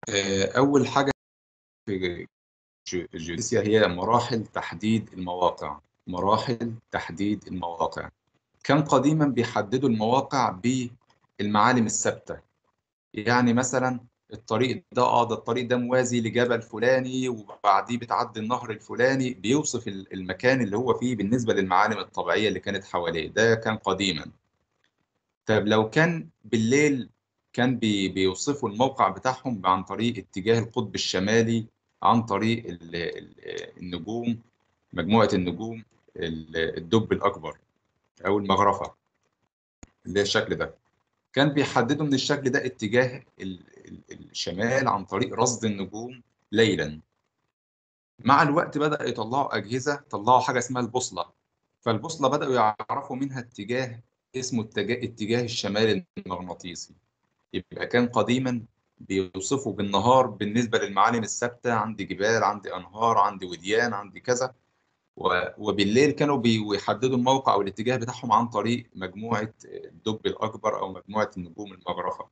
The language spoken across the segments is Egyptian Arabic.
آه، أول حاجة في الجيوديسيا هي مراحل تحديد المواقع مراحل تحديد المواقع كان قديما بيحددوا المواقع بالمعالم الثابتة يعني مثلا الطريق ده اه ده الطريق ده موازي لجبل فلاني وبعديه بتعدي النهر الفلاني بيوصف المكان اللي هو فيه بالنسبة للمعالم الطبيعية اللي كانت حواليه ده كان قديما طب لو كان بالليل كان بي بيوصفوا الموقع بتاعهم عن طريق اتجاه القطب الشمالي عن طريق ال- ال- النجوم مجموعة النجوم ال- الدب الأكبر أو المغرفة اللي هي الشكل ده كان بيحددوا من الشكل ده اتجاه ال- ال- الشمال عن طريق رصد النجوم ليلا مع الوقت بدأ يطلعوا أجهزة طلعوا حاجة اسمها البوصلة فالبوصلة بدأوا يعرفوا منها اتجاه اسمه اتجاه, اتجاه الشمال المغناطيسي يبقى كان قديما بيوصفوا بالنهار بالنسبة للمعالم الثابتة عندي جبال عندي أنهار عندي وديان عندي كذا و- وبالليل كانوا بيحددوا الموقع أو الاتجاه بتاعهم عن طريق مجموعة الدب الأكبر أو مجموعة النجوم المغرفة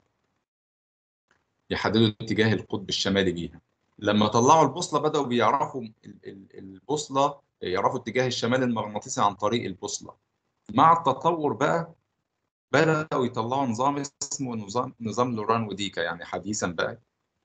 يحددوا اتجاه القطب الشمالي بيها لما طلعوا البوصلة بدأوا بيعرفوا ال- ال- البوصلة يعرفوا اتجاه الشمال المغناطيسي عن طريق البوصلة مع التطور بقى بدأوا يطلعوا نظام اسمه نظام نظام لوران وديكا يعني حديثا بقى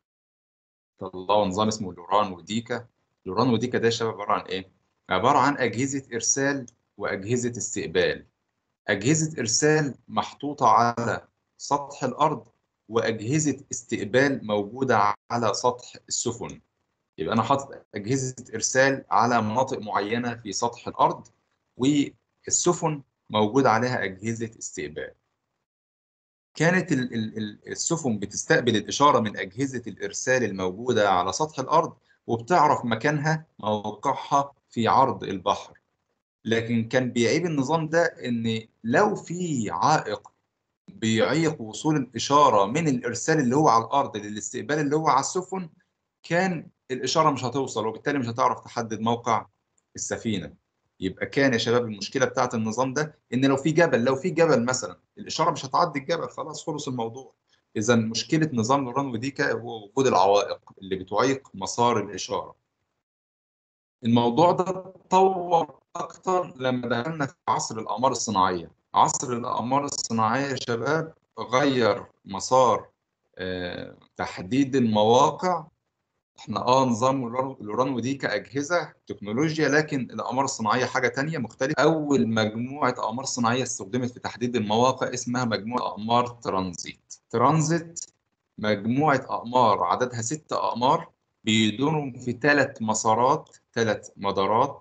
طلعوا نظام اسمه لوران وديكا لوران وديكا ده يا شباب عبارة عن ايه؟ عبارة عن أجهزة إرسال وأجهزة استقبال أجهزة إرسال محطوطة على سطح الأرض وأجهزة استقبال موجودة على سطح السفن يبقى أنا حاطط أجهزة إرسال على مناطق معينة في سطح الأرض والسفن موجود عليها أجهزة استقبال كانت ال- ال- ال- السفن بتستقبل الإشارة من أجهزة الإرسال الموجودة على سطح الأرض وبتعرف مكانها موقعها في عرض البحر لكن كان بيعيب النظام ده إن لو في عائق بيعيق وصول الإشارة من الإرسال اللي هو على الأرض للاستقبال اللي هو على السفن كان الإشارة مش هتوصل وبالتالي مش هتعرف تحدد موقع السفينة يبقى كان يا شباب المشكلة بتاعت النظام ده إن لو في جبل لو في جبل مثلا الإشارة مش هتعدي الجبل خلاص خلص الموضوع إذا مشكلة نظام لوران وديكا هو وجود العوائق اللي بتعيق مسار الإشارة الموضوع ده اتطور أكتر لما دخلنا في عصر الأقمار الصناعية عصر الأقمار الصناعية يا شباب غير مسار آه، تحديد المواقع احنا اه نظام لوران لوران ودي كأجهزة تكنولوجيا لكن الأقمار الصناعية حاجة تانية مختلفة أول مجموعة أقمار صناعية استخدمت في تحديد المواقع اسمها مجموعة أقمار ترانزيت ترانزيت مجموعة أقمار عددها ست أقمار بيدوروا في ثلاث مسارات ثلاث مدارات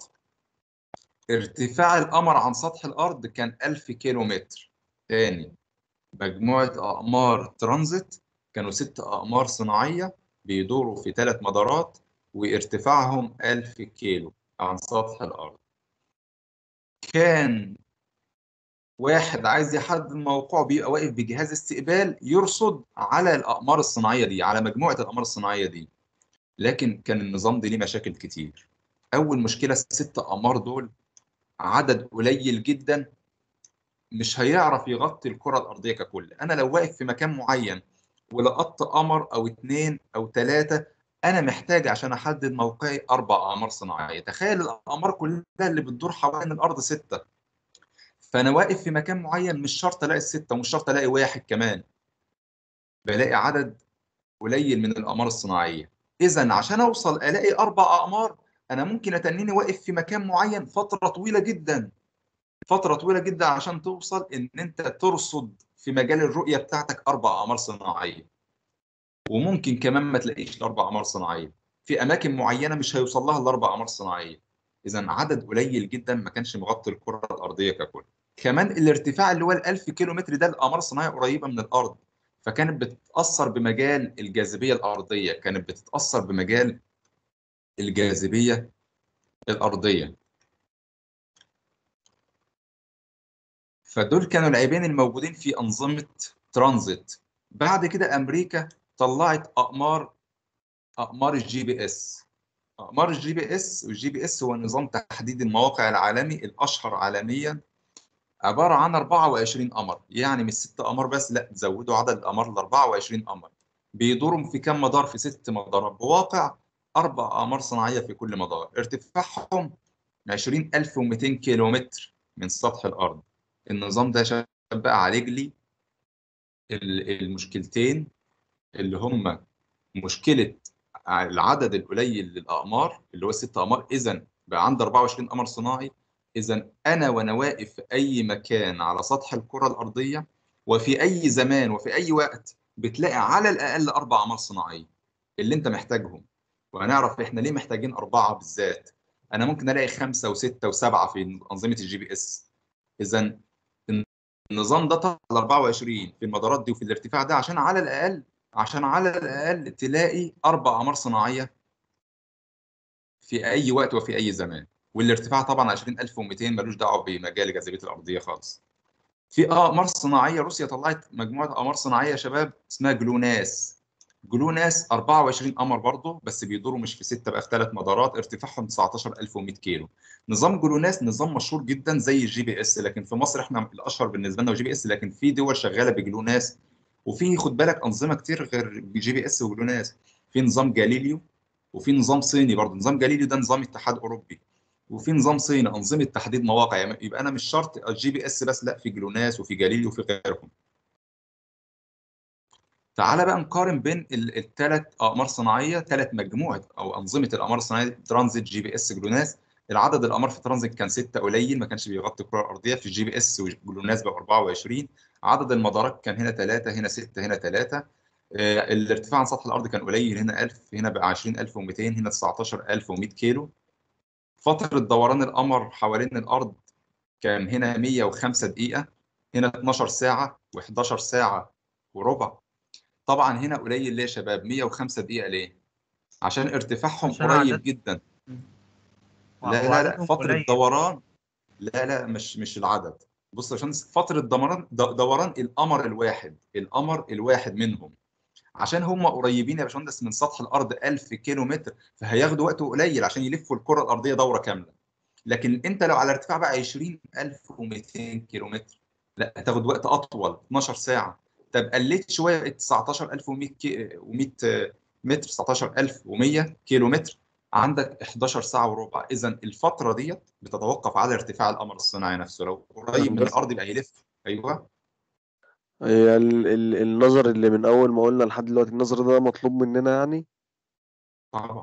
ارتفاع القمر عن سطح الأرض كان 1000 كيلو متر تاني مجموعة أقمار ترانزيت كانوا ست أقمار صناعية بيدوروا في ثلاث مدارات وارتفاعهم 1000 كيلو عن سطح الأرض كان واحد عايز يحدد موقعه بيبقى واقف بجهاز استقبال يرصد على الأقمار الصناعية دي على مجموعة الأقمار الصناعية دي لكن كان النظام ده ليه مشاكل كتير أول مشكلة الست أقمار دول عدد قليل جدا مش هيعرف يغطي الكرة الأرضية ككل أنا لو واقف في مكان معين ولقطت قمر أو اتنين أو تلاتة أنا محتاج عشان أحدد موقعي أربع أقمار صناعية تخيل الأقمار كلها اللي بتدور حوالين الأرض ستة فأنا واقف في مكان معين مش شرط ألاقي الستة ومش شرط ألاقي واحد كمان بلاقي عدد قليل من الأقمار الصناعية إذا عشان أوصل ألاقي أربع أقمار أنا ممكن أتنيني واقف في مكان معين فترة طويلة جدا فترة طويلة جدا عشان توصل إن أنت ترصد في مجال الرؤية بتاعتك أربع أقمار صناعية وممكن كمان ما تلاقيش الأربع أقمار صناعية في أماكن معينة مش هيوصل لها الأربع أقمار صناعية إذا عدد قليل جدا ما كانش مغطي الكرة الأرضية ككل كمان الارتفاع اللي هو ال 1000 كيلو متر ده الأقمار الصناعية قريبة من الأرض فكانت بتتأثر بمجال الجاذبية الأرضية كانت بتتأثر بمجال الجاذبية الأرضية فدول كانوا العيبين الموجودين في أنظمة ترانزيت بعد كده أمريكا طلعت أقمار أقمار الجي بي إس أقمار الجي بي إس والجي بي إس هو نظام تحديد المواقع العالمي الأشهر عالميا عبارة عن 24 قمر يعني مش ست قمر بس لا زودوا عدد الأقمار ل 24 قمر بيدوروا في كم مدار في ست مدارات بواقع اربع اقمار صناعيه في كل مدار ارتفاعهم 20200 كيلومتر من سطح الارض النظام ده شباب بقى عالج لي المشكلتين اللي هم مشكله العدد القليل للاقمار اللي هو ست اقمار اذا بقى عندي 24 قمر صناعي اذا انا وانا واقف في اي مكان على سطح الكره الارضيه وفي اي زمان وفي اي وقت بتلاقي على الاقل اربع اقمار صناعيه اللي انت محتاجهم وهنعرف احنا ليه محتاجين اربعه بالذات انا ممكن الاقي خمسه وسته وسبعه في انظمه الجي بي اس اذا النظام ده طلع 24 في المدارات دي وفي الارتفاع ده عشان على الاقل عشان على الاقل تلاقي اربع اقمار صناعيه في اي وقت وفي اي زمان والارتفاع طبعا 20200 ملوش دعوه بمجال جاذبيه الارضيه خالص في اقمار صناعيه روسيا طلعت مجموعه اقمار صناعيه يا شباب اسمها جلوناس جلوناس 24 قمر برضه بس بيدوروا مش في سته بقى في ثلاث مدارات ارتفاعهم 19100 كيلو نظام جلوناس نظام مشهور جدا زي الجي بي اس لكن في مصر احنا الاشهر بالنسبه لنا جي بي اس لكن في دول شغاله بجلوناس وفي خد بالك انظمه كتير غير جي بي اس وجلوناس في نظام جاليليو وفي نظام صيني برضه نظام جاليليو ده نظام اتحاد اوروبي وفي نظام صيني انظمه تحديد مواقع يعني يبقى انا مش شرط الجي بي اس بس لا في جلوناس وفي جاليليو وفي غيرهم تعالى بقى نقارن بين الثلاث اقمار صناعيه ثلاث مجموعه او انظمه الاقمار الصناعيه ترانزيت جي بي اس جلوناس العدد الاقمار في ترانزيت كان 6 قليل ما كانش بيغطي الكره الارضيه في الجي بي اس وجلوناس بقى 24 عدد المدارات كان هنا 3 هنا 6 هنا 3 آه الارتفاع عن سطح الارض كان قليل هنا 1000 هنا بقى 20200 هنا 19100 كيلو فتره دوران القمر حوالين الارض كان هنا 105 دقيقه هنا 12 ساعه و11 ساعه وربع طبعا هنا قليل ليه يا شباب 105 دقيقه ليه عشان ارتفاعهم عشان قريب عدد- جدا مم. لا لا لا وعددهم فتره قليل. دوران لا لا مش مش العدد بص عشان فتره دوران د- دوران القمر الواحد القمر الواحد منهم عشان هم قريبين يا باشمهندس من سطح الارض 1000 كيلو متر فهياخدوا وقت قليل عشان يلفوا الكره الارضيه دوره كامله لكن انت لو على ارتفاع بقى 20200 كيلو متر لا هتاخد وقت اطول 12 ساعه طب قلت شويه بقت 19100 كي... و100 متر 19100 كيلو متر عندك 11 ساعه وربع اذا الفتره ديت بتتوقف على ارتفاع القمر الصناعي نفسه لو قريب من بس- الارض يبقى يلف ايوه هي ال ال النظر اللي من اول ما قلنا لحد دلوقتي النظر ده مطلوب مننا يعني طبعا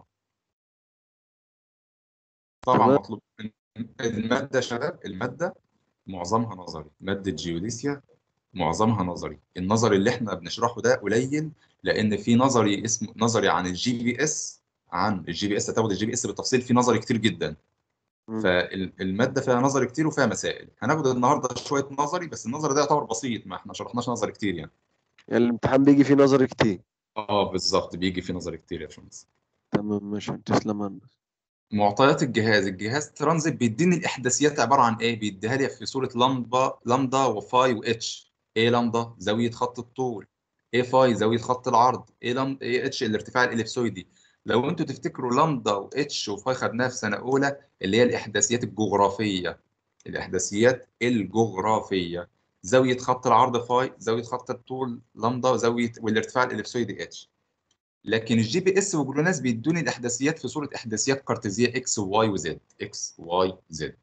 طبعا تمام. مطلوب الماده يا شباب الماده معظمها نظري ماده جيوديسيا معظمها نظري النظري اللي احنا بنشرحه ده قليل لان في نظري اسمه نظري عن الجي بي اس عن الجي بي اس هتاخد الجي بي اس بالتفصيل في نظري كتير جدا مم. فالماده فيها نظري كتير وفيها مسائل هناخد النهارده شويه نظري بس النظري ده يعتبر بسيط ما احنا شرحناش نظري كتير يعني يعني الامتحان بيجي فيه نظري كتير اه بالظبط بيجي في نظري كتير يا باشمهندس تمام ماشي تسلم يا هندسة. معطيات الجهاز الجهاز ترانزيت بيديني الاحداثيات عباره عن ايه بيديها لي في صوره لامدا لامدا وفاي واتش ايه لامدا زاويه خط الطول ايه فاي زاويه خط العرض ايه لام ايه اتش الارتفاع الاليبسويدي لو انتوا تفتكروا لامدا واتش وفاي خدناها في سنه اولى اللي هي الاحداثيات الجغرافيه الاحداثيات الجغرافيه زاويه خط العرض فاي زاويه خط الطول لامدا زاويه والارتفاع الاليبسويدي اتش لكن الجي بي اس وجلوناس بيدوني الاحداثيات في صوره احداثيات كارتيزيه اكس وواي وزد اكس واي زد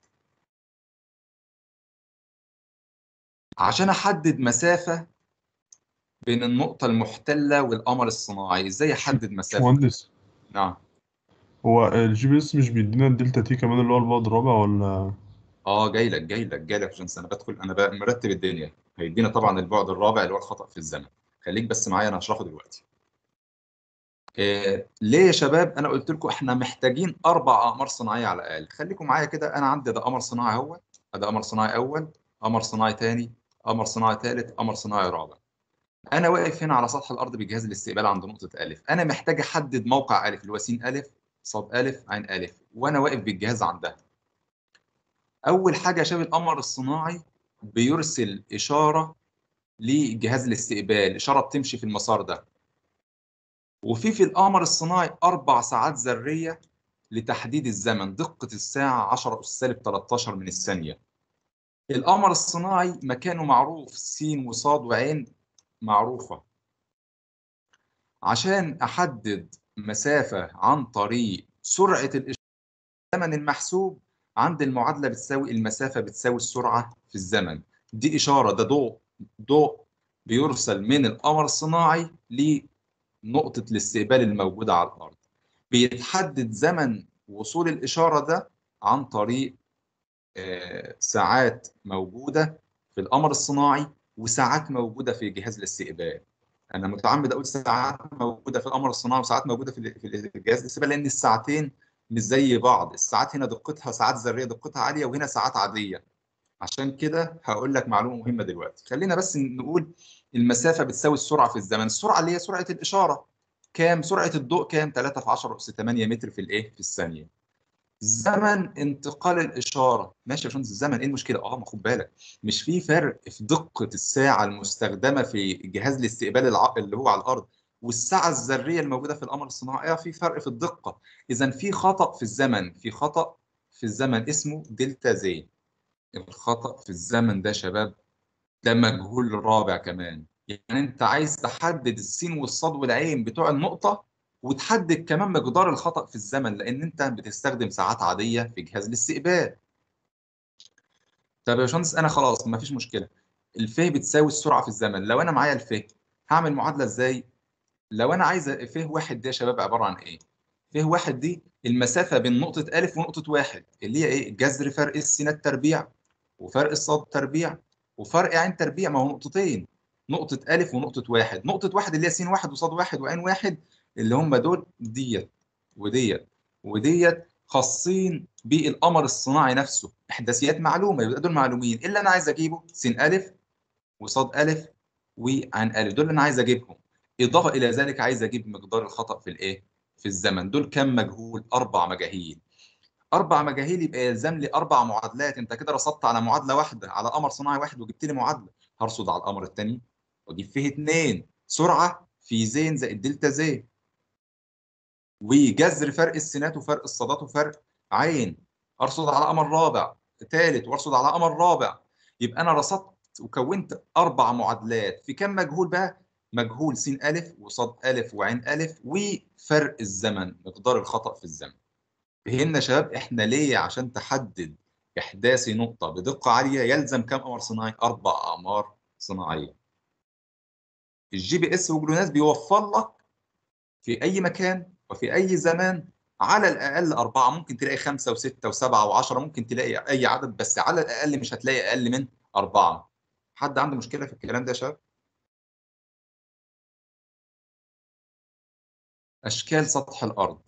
عشان احدد مسافه بين النقطه المحتله والقمر الصناعي ازاي احدد مسافه مهندس نعم هو الجي بي اس مش بيدينا الدلتا تي كمان اللي هو البعد الرابع ولا اه جاي لك جاي لك جاي لك عشان انا بدخل انا بقى مرتب الدنيا هيدينا طبعا البعد الرابع اللي هو الخطا في الزمن خليك بس معايا انا هشرحه دلوقتي إيه ليه يا شباب انا قلت لكم احنا محتاجين اربع اقمار صناعيه على الاقل خليكم معايا كده انا عندي ده قمر صناعي اهو ده قمر صناعي اول قمر صناعي ثاني قمر صناعي ثالث قمر صناعي رابع انا واقف هنا على سطح الارض بجهاز الاستقبال عند نقطه الف انا محتاج احدد موقع الف اللي هو س الف صاد الف عين الف وانا واقف بالجهاز عندها اول حاجه يا شباب القمر الصناعي بيرسل اشاره لجهاز الاستقبال اشاره بتمشي في المسار ده وفي في القمر الصناعي اربع ساعات ذريه لتحديد الزمن دقه الساعه 10 اس سالب 13 من الثانيه القمر الصناعي مكانه معروف س وصاد وعين معروفه عشان احدد مسافه عن طريق سرعه الاشاره الزمن المحسوب عند المعادله بتساوي المسافه بتساوي السرعه في الزمن دي اشاره ده ضوء ضوء بيرسل من القمر الصناعي لنقطه الاستقبال الموجوده على الارض بيتحدد زمن وصول الاشاره ده عن طريق آه، ساعات موجوده في القمر الصناعي وساعات موجوده في جهاز الاستقبال انا متعمد اقول ساعات موجوده في القمر الصناعي وساعات موجوده في في جهاز الاستقبال لان الساعتين مش زي بعض الساعات هنا دقتها ساعات ذريه دقتها عاليه وهنا ساعات عاديه عشان كده هقول لك معلومه مهمه دلوقتي خلينا بس نقول المسافه بتساوي السرعه في الزمن السرعه اللي هي سرعه الاشاره كام سرعه الضوء كام 3 في 10 اس 8 متر في الايه في الثانيه زمن انتقال الاشاره ماشي يا باشمهندس الزمن ايه المشكله اه ما خد بالك مش في فرق في دقه الساعه المستخدمه في جهاز الاستقبال الع... اللي هو على الارض والساعه الذريه الموجوده في القمر الصناعي اه في فرق في الدقه اذا في خطا في الزمن في خطا في الزمن اسمه دلتا زي الخطا في الزمن ده يا شباب ده مجهول رابع كمان يعني انت عايز تحدد السين والصاد والعين بتوع النقطه وتحدد كمان مقدار الخطأ في الزمن لأن أنت بتستخدم ساعات عادية في جهاز الاستقبال. طب يا باشمهندس أنا خلاص ما فيش مشكلة. الفه بتساوي السرعة في الزمن، لو أنا معايا الفه هعمل معادلة إزاي؟ لو أنا عايز فه واحد ده يا شباب عبارة عن إيه؟ فه واحد دي المسافة بين نقطة ألف ونقطة واحد اللي هي إيه؟ جذر فرق السينات تربيع وفرق الصاد تربيع وفرق عين تربيع ما هو نقطتين نقطة ألف ونقطة واحد، نقطة واحد اللي هي س واحد وصاد واحد وعين واحد اللي هم دول ديت وديت وديت خاصين بالقمر الصناعي نفسه احداثيات معلومه يبقى دول معلومين اللي انا عايز اجيبه س الف وصاد الف وعن الف دول اللي انا عايز اجيبهم اضافه الى ذلك عايز اجيب مقدار الخطا في الايه في الزمن دول كم مجهول اربع مجاهيل اربع مجاهيل يبقى يلزم لي اربع معادلات انت كده رصدت على معادله واحده على قمر صناعي واحد وجبت لي معادله هرصد على القمر الثاني واجيب فيه اثنين سرعه في زين زائد دلتا زين وجذر فرق السينات وفرق الصادات وفرق عين ارصد على قمر رابع ثالث وارصد على قمر رابع يبقى انا رصدت وكونت اربع معادلات في كم مجهول بقى مجهول س الف وصاد الف وعين الف وفرق الزمن مقدار الخطا في الزمن فهمنا يا شباب احنا ليه عشان تحدد احداث نقطه بدقه عاليه يلزم كم قمر صناعي اربع اقمار صناعيه الجي بي اس وجلوناس بيوفر لك في اي مكان وفي اي زمان على الاقل اربعه ممكن تلاقي خمسه وسته وسبعه وعشره ممكن تلاقي اي عدد بس على الاقل مش هتلاقي اقل من اربعه حد عنده مشكله في الكلام ده يا شباب؟ اشكال سطح الارض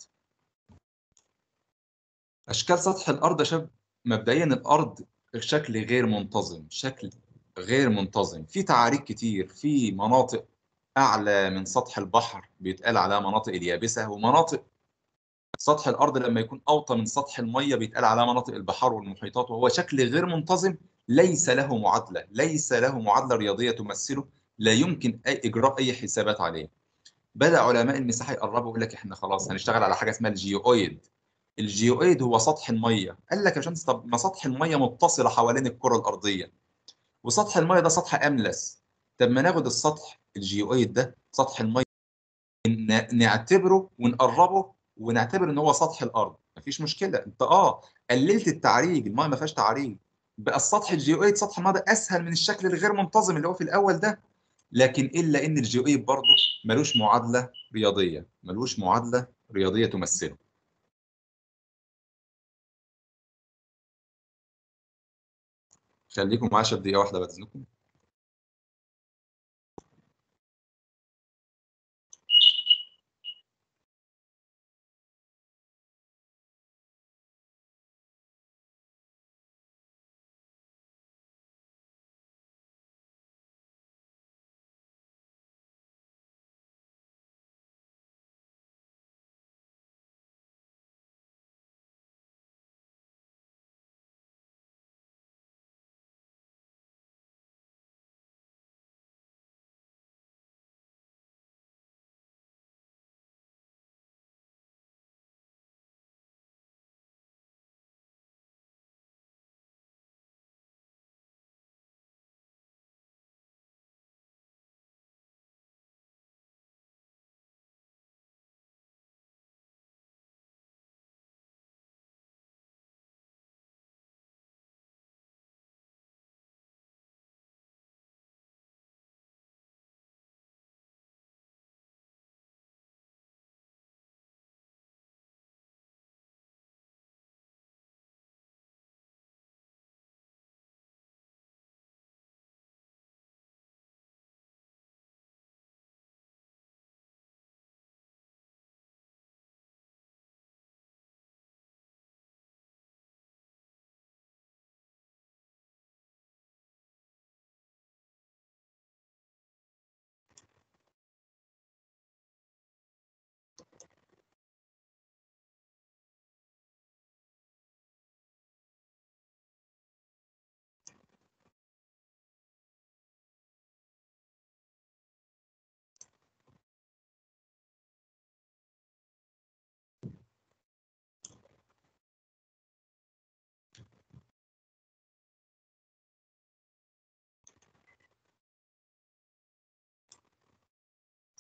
اشكال سطح الارض يا شباب مبدئيا الارض شكل غير منتظم شكل غير منتظم في تعاريك كتير في مناطق اعلى من سطح البحر بيتقال عليها مناطق اليابسه ومناطق سطح الارض لما يكون اوطى من سطح الميه بيتقال عليها مناطق البحار والمحيطات وهو شكل غير منتظم ليس له معادله ليس له معادله رياضيه تمثله لا يمكن اي اجراء اي حسابات عليه بدا علماء المساحه يقربوا يقول لك احنا خلاص هنشتغل على حاجه اسمها الجيوئيد الجيوئيد هو سطح الميه قال لك يا شمس طب ما سطح الميه متصله حوالين الكره الارضيه وسطح الميه ده سطح املس طب ما ناخد السطح الجيوئيد ده سطح الميه نعتبره ونقربه ونعتبر ان هو سطح الارض مفيش مشكله انت اه قللت التعريج الميه ما فيهاش تعريج بقى السطح الجيوئيد سطح الميه ده اسهل من الشكل الغير منتظم اللي هو في الاول ده لكن الا ان الجيوئيد برضه ملوش معادله رياضيه ملوش معادله رياضيه تمثله خليكم معايا دقيقه واحده باذنكم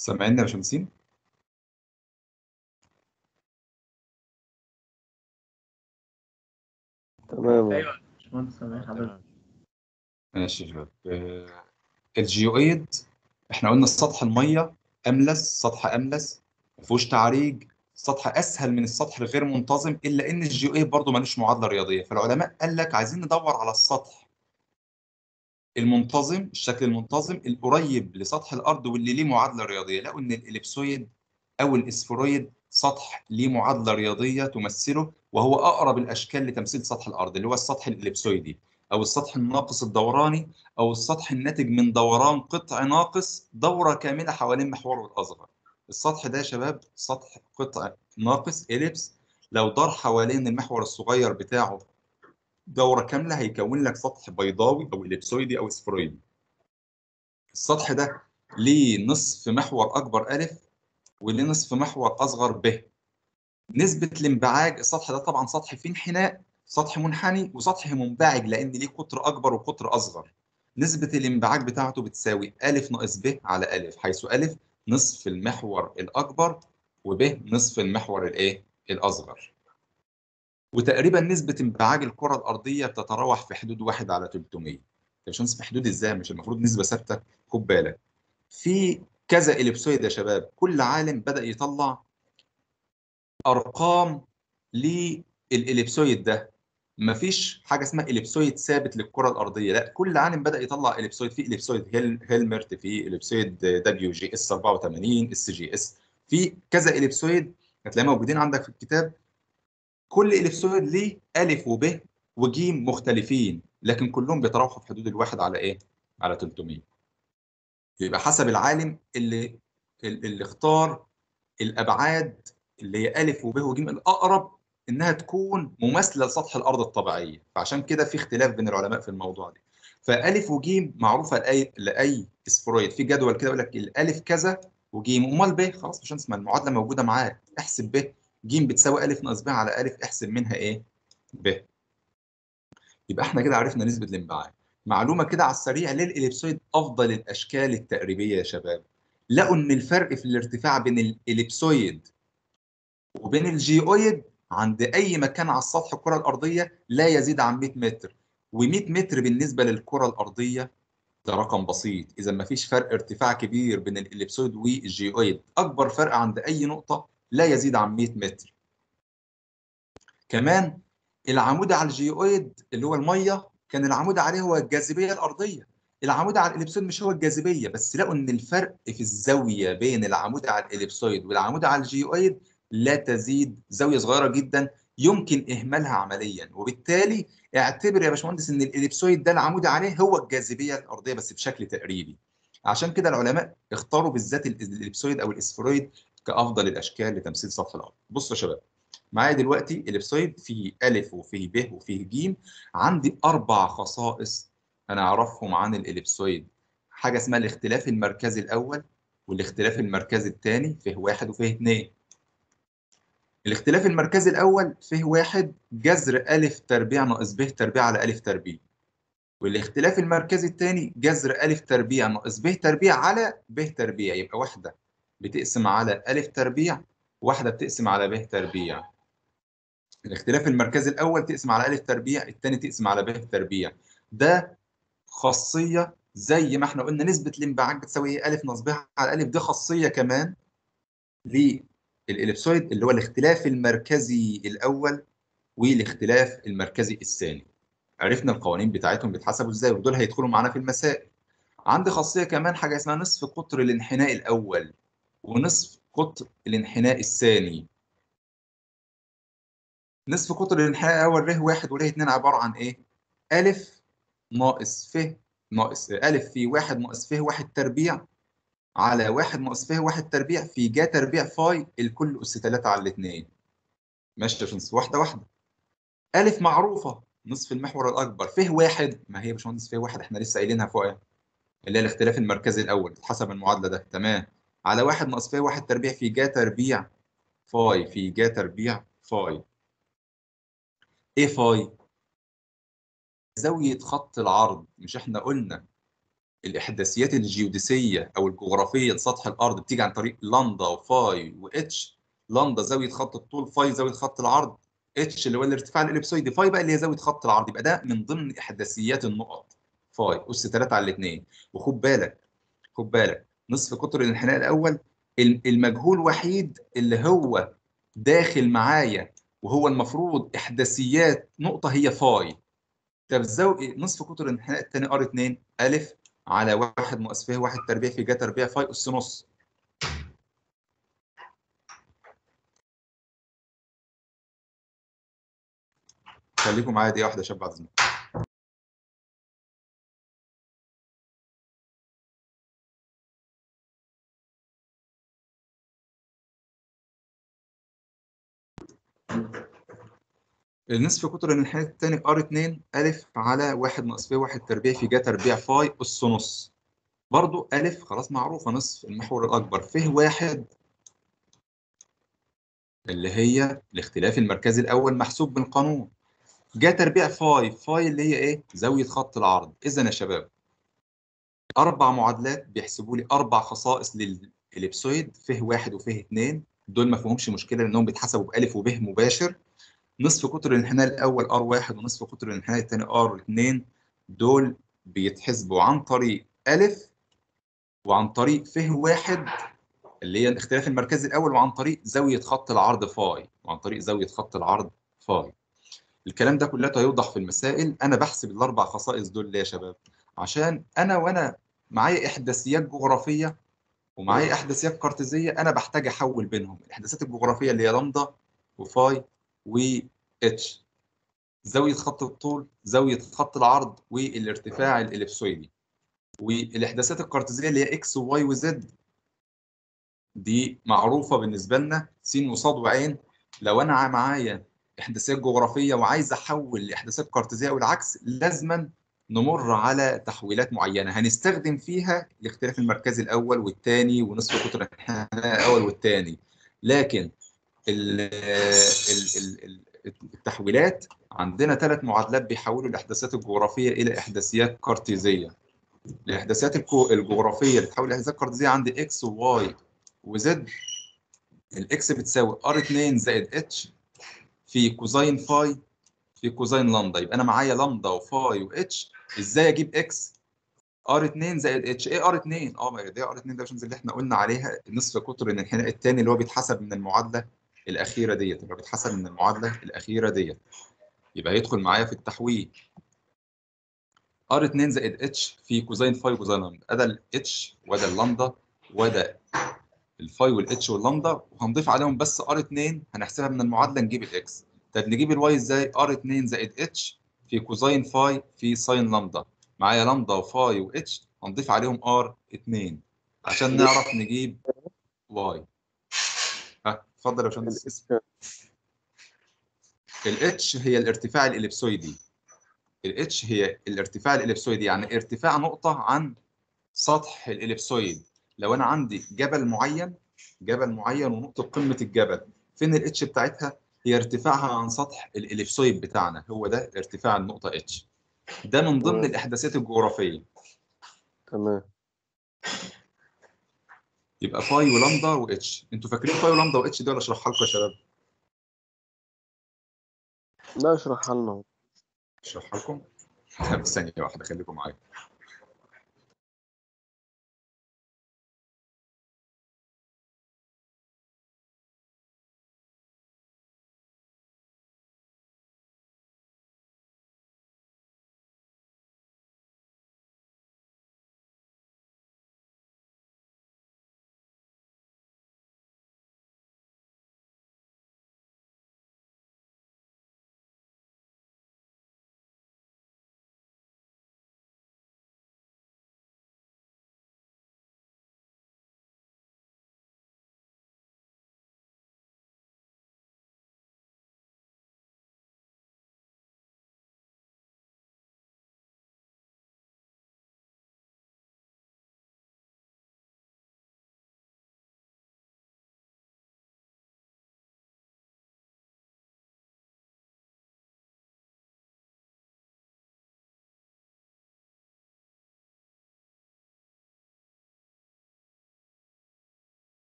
سامعيني يا باشمهندسين؟ تمام ايوه يا باشمهندس سامعين حضرتك ماشي يا شباب آه، الجيوئيد احنا قلنا سطح الميه املس سطح املس ما فيهوش تعريج سطح اسهل من السطح الغير منتظم الا ان الجيوئيد برضه ملوش معادله رياضيه فالعلماء قال لك عايزين ندور على السطح المنتظم الشكل المنتظم القريب لسطح الارض واللي ليه معادله رياضيه لقوا ان الاليبسويد او الاسفرويد سطح ليه معادله رياضيه تمثله وهو اقرب الاشكال لتمثيل سطح الارض اللي هو السطح الاليبسويدي او السطح الناقص الدوراني او السطح الناتج من دوران قطع ناقص دوره كامله حوالين محوره الاصغر السطح ده يا شباب سطح قطع ناقص اليبس لو دار حوالين المحور الصغير بتاعه دوره كامله هيكون لك سطح بيضاوي او اليبسويدي او اسفرويدي السطح ده ليه نصف محور اكبر الف وليه نصف محور اصغر ب نسبه الانبعاج السطح ده طبعا سطح فيه انحناء سطح منحني وسطح منبعج لان ليه قطر اكبر وقطر اصغر نسبه الانبعاج بتاعته بتساوي ا ناقص ب على ا حيث ا نصف المحور الاكبر وب نصف المحور الايه الاصغر وتقريبا نسبه انبعاج الكره الارضيه بتتراوح في حدود 1 على 300 مش في حدود ازاي مش المفروض نسبه ثابته خد بالك في كذا اليبسويد يا شباب كل عالم بدا يطلع ارقام للاليبسويد ده مفيش حاجه اسمها اليبسويد ثابت للكره الارضيه لا كل عالم بدا يطلع اليبسويد في اليبسويد هيل هيلمرت في اليبسويد دبليو جي اس 84 اس جي اس في كذا اليبسويد هتلاقيهم موجودين عندك في الكتاب كل اليبسويد ليه الف وب وجيم مختلفين لكن كلهم بيتراوحوا في حدود الواحد على ايه؟ على 300 يبقى حسب العالم اللي اللي اختار الابعاد اللي هي الف وب وجيم الاقرب انها تكون مماثله لسطح الارض الطبيعيه فعشان كده في اختلاف بين العلماء في الموضوع ده فالف وجيم معروفه لاي لاي اسفرويد في جدول كده يقول لك الالف كذا وجيم امال ب خلاص مش اسمها المعادله موجوده معاك احسب ب ج بتساوي الف ناقص ب على الف احسب منها ايه ب يبقى احنا كده عرفنا نسبه الانبعاج معلومه كده على السريع ليه الاليبسويد افضل الاشكال التقريبيه يا شباب لقوا ان الفرق في الارتفاع بين الاليبسويد وبين الجيويد عند اي مكان على السطح الكره الارضيه لا يزيد عن 100 متر و100 متر بالنسبه للكره الارضيه ده رقم بسيط اذا ما فيش فرق ارتفاع كبير بين الاليبسويد والجيويد اكبر فرق عند اي نقطه لا يزيد عن 100 متر كمان العمود على الجيويد اللي هو الميه كان العمود عليه هو الجاذبيه الارضيه العمود على الاليبسويد مش هو الجاذبيه بس لقوا ان الفرق في الزاويه بين العمود على الاليبسويد والعمود على الجيويد لا تزيد زاويه صغيره جدا يمكن اهمالها عمليا وبالتالي اعتبر يا باشمهندس ان الاليبسويد ده العمود عليه هو الجاذبيه الارضيه بس بشكل تقريبي عشان كده العلماء اختاروا بالذات الاليبسويد او الاسفرويد كافضل الاشكال لتمثيل سطح الارض بصوا يا شباب معايا دلوقتي الاليبسويد فيه الف وفيه ب وفيه ج عندي اربع خصائص انا اعرفهم عن الاليبسويد حاجه اسمها الاختلاف المركزي الاول والاختلاف المركزي الثاني فيه واحد وفيه اثنين الاختلاف المركزي الأول فيه واحد جذر ألف تربيع ناقص ب تربيع على ألف تربيع والاختلاف المركزي الثاني جذر ألف تربيع ناقص ب تربيع على ب تربيع يبقى واحدة بتقسم على ألف تربيع واحدة بتقسم على ب تربيع الاختلاف المركزي الأول تقسم على ألف تربيع الثاني تقسم على ب تربيع ده خاصية زي ما احنا قلنا نسبة الانبعاج بتساوي ايه ألف ناقص ب على ألف دي خاصية كمان الاليبسويد اللي هو الاختلاف المركزي الاول والاختلاف المركزي الثاني عرفنا القوانين بتاعتهم بيتحسبوا ازاي ودول هيدخلوا معانا في المسائل عندي خاصيه كمان حاجه اسمها نصف قطر الانحناء الاول ونصف قطر الانحناء الثاني نصف قطر الانحناء الاول ر واحد وره اتنين عباره عن ايه الف ناقص ف ناقص الف في واحد ناقص ف واحد تربيع على واحد ناقص فيه واحد تربيع في جا تربيع فاي الكل أس 3 على الاثنين ماشي يا باشمهندس واحدة واحدة ألف معروفة نصف المحور الأكبر فيه واحد ما هي يا باشمهندس فيه واحد احنا لسه قايلينها فوق ايه اللي هي الاختلاف المركزي الأول حسب المعادلة ده تمام على واحد ناقص فيه واحد تربيع في جا تربيع فاي في جا تربيع فاي ايه فاي؟ زاوية خط العرض مش احنا قلنا الاحداثيات الجيوديسيه او الجغرافيه لسطح الارض بتيجي عن طريق لامدا وفاي واتش لامدا زاويه خط الطول فاي زاويه خط العرض اتش اللي هو الارتفاع الاليبسويدي فاي بقى اللي هي زاويه خط العرض يبقى ده من ضمن احداثيات النقط فاي اس 3 على 2 وخد بالك خد بالك نصف قطر الانحناء الاول ال- المجهول وحيد اللي هو داخل معايا وهو المفروض احداثيات نقطه هي فاي طب زو... نصف قطر الانحناء الثاني ار 2 الف على واحد ناقص فيه واحد تربيع في جا تربيع فاي اس نص خليكم معايا دقيقه واحده يا شباب بعد اذنكم النصف قطر الانحناء الثاني ار 2 الف على واحد ناقص فيه واحد تربيع في جا تربيع فاي اس نص برضو الف خلاص معروفه نصف المحور الاكبر فيه واحد اللي هي الاختلاف المركزي الاول محسوب بالقانون جا تربيع فاي فاي اللي هي ايه زاويه خط العرض اذا يا شباب اربع معادلات بيحسبوا لي اربع خصائص للإليبسويد فيه واحد وفيه اثنين دول ما فيهمش مشكله لانهم بيتحسبوا بالف وب مباشر نصف قطر الانحناء الاول ار واحد ونصف قطر الانحناء الثاني ار 2 دول بيتحسبوا عن طريق الف وعن طريق فه واحد اللي هي الاختلاف المركزي الاول وعن طريق زاويه خط العرض فاي وعن طريق زاويه خط العرض فاي الكلام ده كله هيوضح في المسائل انا بحسب الاربع خصائص دول ليه يا شباب عشان انا وانا معايا احداثيات جغرافيه ومعايا احداثيات كارتيزيه انا بحتاج احول بينهم الاحداثيات الجغرافيه اللي هي لامدا وفاي و اتش زاويه خط الطول زاويه خط العرض والارتفاع الاليبسويدي والاحداثيات الكارتيزيه اللي هي اكس وواي وزد دي معروفه بالنسبه لنا س وصاد وعين لو انا معايا احداثيات جغرافيه وعايز احول لاحداثيات كارتيزيه او العكس لازما نمر على تحويلات معينه هنستخدم فيها الاختلاف المركزي الاول والثاني ونصف قطر الانحناء الاول والثاني لكن ال ال ال التحويلات عندنا ثلاث معادلات بيحولوا الاحداثيات الجغرافيه الى احداثيات كارتيزيه الاحداثيات الكو- الجغرافيه اللي تحول لاحداثيات كارتيزيه عندي اكس وواي وزد الاكس بتساوي ار 2 زائد اتش في كوزين فاي في كوزين لامدا يبقى انا معايا لامدا وفاي واتش ازاي اجيب اكس ار 2 زائد اتش ايه ار 2 اه ما دي ار 2 ده عشان اللي احنا قلنا عليها نصف قطر الانحناء الثاني اللي هو بيتحسب من المعادله الاخيره ديت اللي هو بيتحسب من المعادله الاخيره ديت يبقى هيدخل معايا في التحويل ار 2 زائد اتش في كوزين فاي كوزين لامدا ادى الاتش وده اللامدا وده الفاي والاتش واللامدا وهنضيف عليهم بس ار 2 هنحسبها من المعادله نجيب الاكس طب نجيب الواي ازاي ار 2 زائد اتش في كوزين فاي في ساين لامدا معايا لامدا وفاي واتش هنضيف عليهم ار 2 عشان نعرف نجيب واي ها اتفضل يا باشمهندس الاتش هي الارتفاع الاليبسويدي الاتش هي الارتفاع الاليبسويدي يعني ارتفاع نقطه عن سطح الاليبسويد لو انا عندي جبل معين جبل معين ونقطه قمه الجبل فين الاتش بتاعتها هي ارتفاعها عن سطح الاليبسويد بتاعنا هو ده ارتفاع النقطه اتش ده من ضمن مم. الاحداثيات الجغرافيه تمام يبقى فاي ولامدا واتش انتوا فاكرين فاي ولامدا واتش دول اشرحها لكم يا شباب لا اشرحها لنا اشرحها لكم طب ثانيه واحده خليكم معايا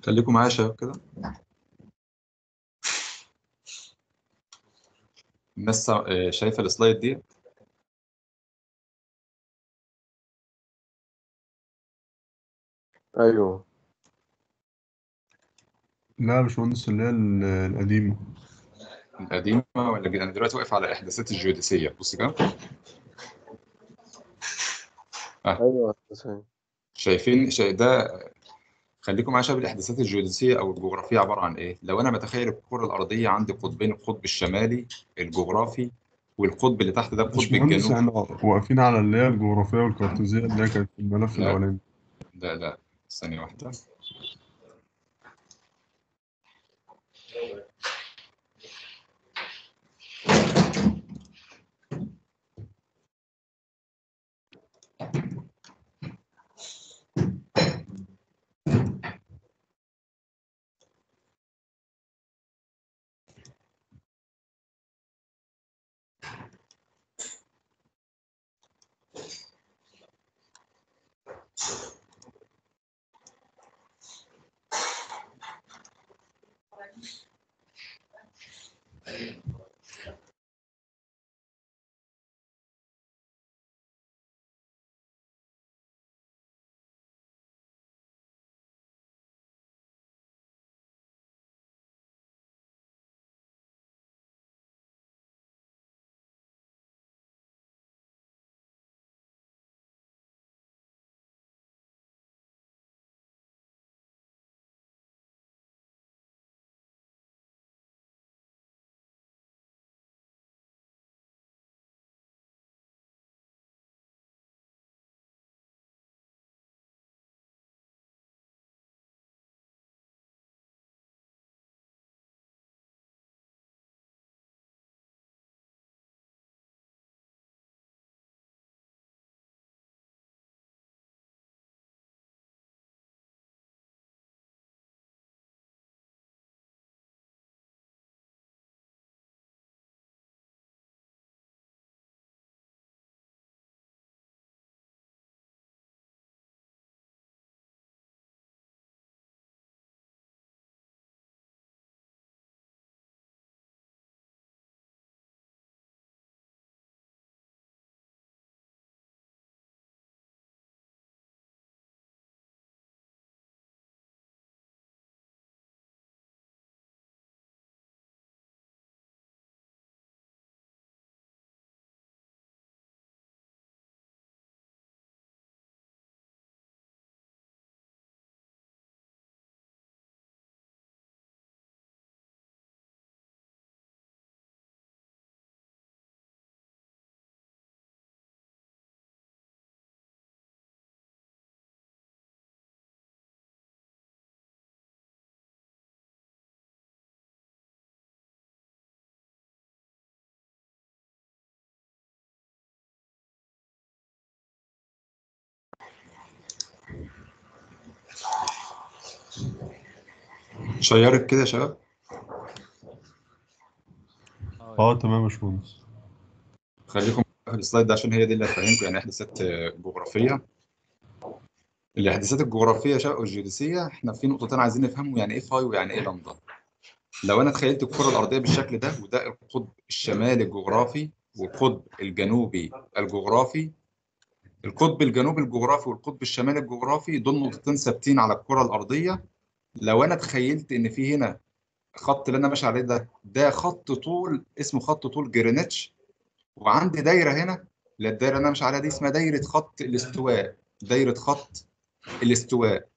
خليكم معايا يا شباب كده الناس سا- آه، شايفه السلايد دي ايوه لا يا باشمهندس اللي هي ال- القديمة القديمه ولا جديدة؟ انا دلوقتي واقف على الاحداثات الجيوديسيه بص كده ايوه هندسة. شايفين شا... ده خليكم معايا شباب الاحداثات الجيوديسيه او الجغرافيه عباره عن ايه لو انا بتخيل الكره الارضيه عندي قطبين القطب الشمالي الجغرافي والقطب اللي تحت ده القطب باشمهندس الجنوبي احنا واقفين على اللي هي الجغرافية والكارتيزية اللي هي كانت في الملف لا. الأولاني لا لا ثانيه واحده شيرت كده يا شباب اه تمام يا باشمهندس خليكم في السلايد ده عشان هي دي اللي هتفهمكم يعني احداثات آه، جغرافيه الاحداثات الجغرافيه يا شباب والجيوديسيه احنا في نقطتين عايزين نفهموا يعني ايه فاي ويعني ايه لامدا لو انا تخيلت الكره الارضيه بالشكل ده وده القطب الشمالي الجغرافي والقطب الجنوبي الجغرافي القطب الجنوبي الجغرافي والقطب الشمالي الجغرافي دول نقطتين ثابتين على الكره الارضيه لو انا تخيلت ان في هنا خط اللي انا ماشي عليه ده ده خط طول اسمه خط طول جرينتش وعندي دايره هنا اللي الدايره اللي انا ماشي عليها دي اسمها دايره خط الاستواء دايره خط الاستواء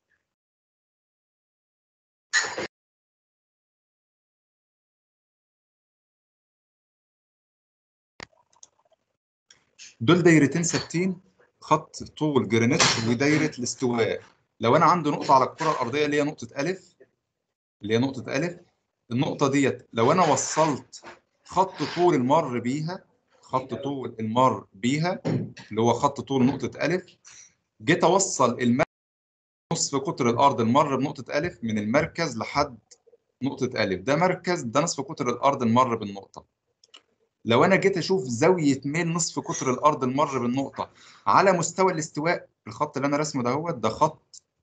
دول دايرتين ثابتين خط طول جرينتش ودايره الاستواء لو انا عندي نقطه على الكره الارضيه اللي هي نقطه الف اللي هي نقطه الف النقطه ديت لو انا وصلت خط طول المر بيها خط طول المر بيها اللي هو خط طول نقطه الف جيت اوصل الم... نصف قطر الارض المر بنقطه الف من المركز لحد نقطه الف ده مركز ده نصف قطر الارض المر بالنقطه لو انا جيت اشوف زاويه ميل نصف قطر الارض المر بالنقطه على مستوى الاستواء الخط اللي انا رسمه ده هو ده خط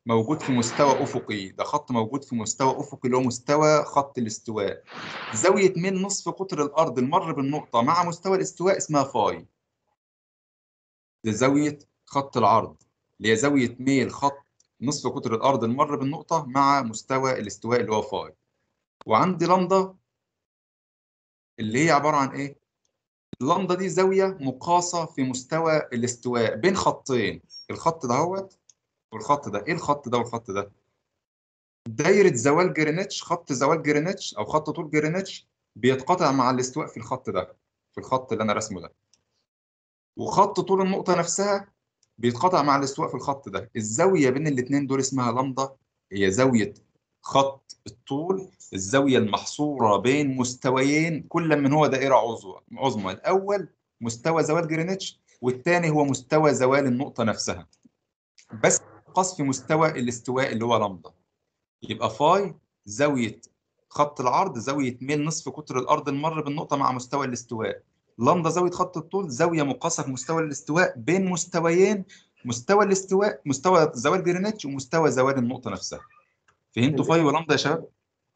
موجود في مستوى افقي ده خط موجود في مستوى افقي اللي هو مستوى خط الاستواء زاويه من نصف قطر الارض المر بالنقطه مع مستوى الاستواء اسمها فاي ده زاويه خط العرض اللي هي زاويه ميل خط نصف قطر الارض المر بالنقطه مع مستوى الاستواء اللي هو فاي وعندي لمدا اللي هي عباره عن ايه اللمدا دي زاويه مقاسه في مستوى الاستواء بين خطين الخط دهوت والخط ده ايه الخط ده والخط ده دايره زوال جرينتش خط زوال جرينتش او خط طول جرينتش بيتقاطع مع الاستواء في الخط ده في الخط اللي انا رسمه ده وخط طول النقطه نفسها بيتقاطع مع الاستواء في الخط ده الزاويه بين الاثنين دول اسمها لمدا هي زاويه خط الطول الزاويه المحصوره بين مستويين كل من هو دائره عظمى عظمى الاول مستوى زوال جرينتش والثاني هو مستوى زوال النقطه نفسها بس قاس في مستوى الاستواء اللي هو لمدا يبقى فاي زاويه خط العرض زاويه ميل نصف قطر الارض المر بالنقطه مع مستوى الاستواء لمدا زاويه خط الطول زاويه مقاسه في مستوى الاستواء بين مستويين مستوى الاستواء مستوى زوال جرينتش ومستوى زوال النقطه نفسها فهمتوا فاي ولمدا يا شباب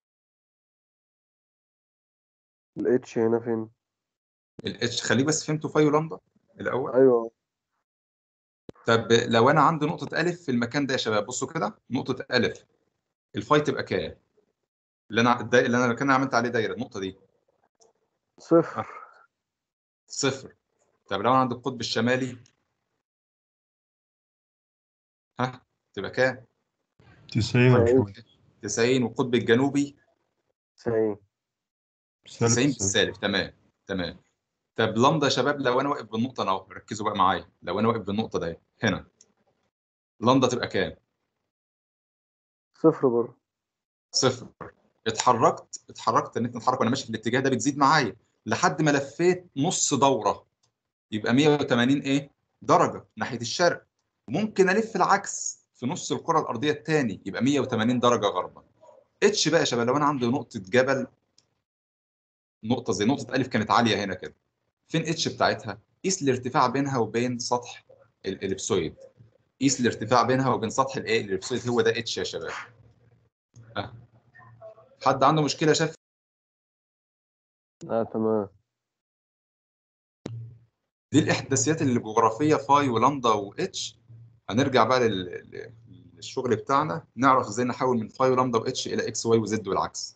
الاتش هنا فين الاتش خليه بس فهمتوا فاي ولمدا الاول ايوه طب لو انا عندي نقطه الف في المكان ده يا شباب بصوا كده نقطه الف الفاي تبقى كام اللي انا الدا- اللي انا كان عملت عليه دايره النقطه دي صفر صفر طب لو انا عند القطب الشمالي ها تبقى كام 90 يا تسعين. باشمهندس 90 والقطب الجنوبي تسعين 90 سالب بالسالب تمام تمام طب لمدا يا شباب لو انا واقف بالنقطه انا اهو ركزوا بقى معايا لو انا واقف بالنقطه دي هنا لمدا تبقى كام صفر برضه صفر اتحركت اتحركت ان انت تتحرك وانا ماشي في الاتجاه ده بتزيد معايا لحد ما لفيت نص دوره يبقى 180 ايه درجه ناحيه الشرق ممكن الف العكس في نص الكره الارضيه الثاني يبقى 180 درجه غربا اتش بقى يا شباب لو انا عندي نقطه جبل نقطه زي نقطه الف كانت عاليه هنا كده فين اتش بتاعتها قيس الارتفاع بينها وبين سطح الاليبسويد قيس الارتفاع بينها وبين سطح الايه الاليبسويد هو ده اتش يا شباب أه. حد عنده مشكله شاف اه تمام دي الاحداثيات الجغرافيه فاي ولامدا واتش هنرجع بقى لل... لل- للشغل بتاعنا نعرف ازاي نحول من فاي ولامدا واتش الى اكس واي وزد والعكس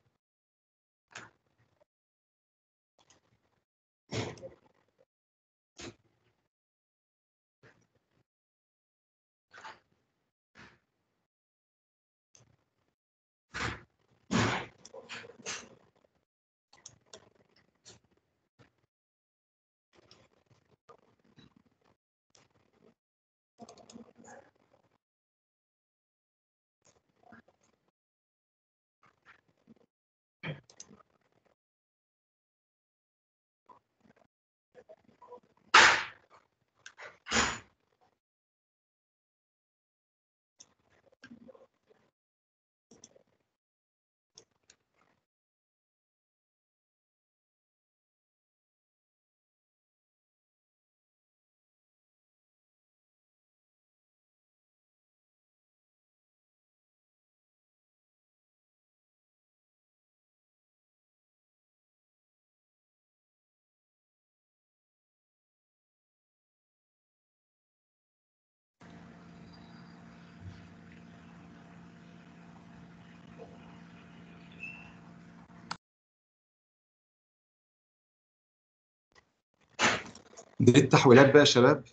دي التحويلات بقى يا شباب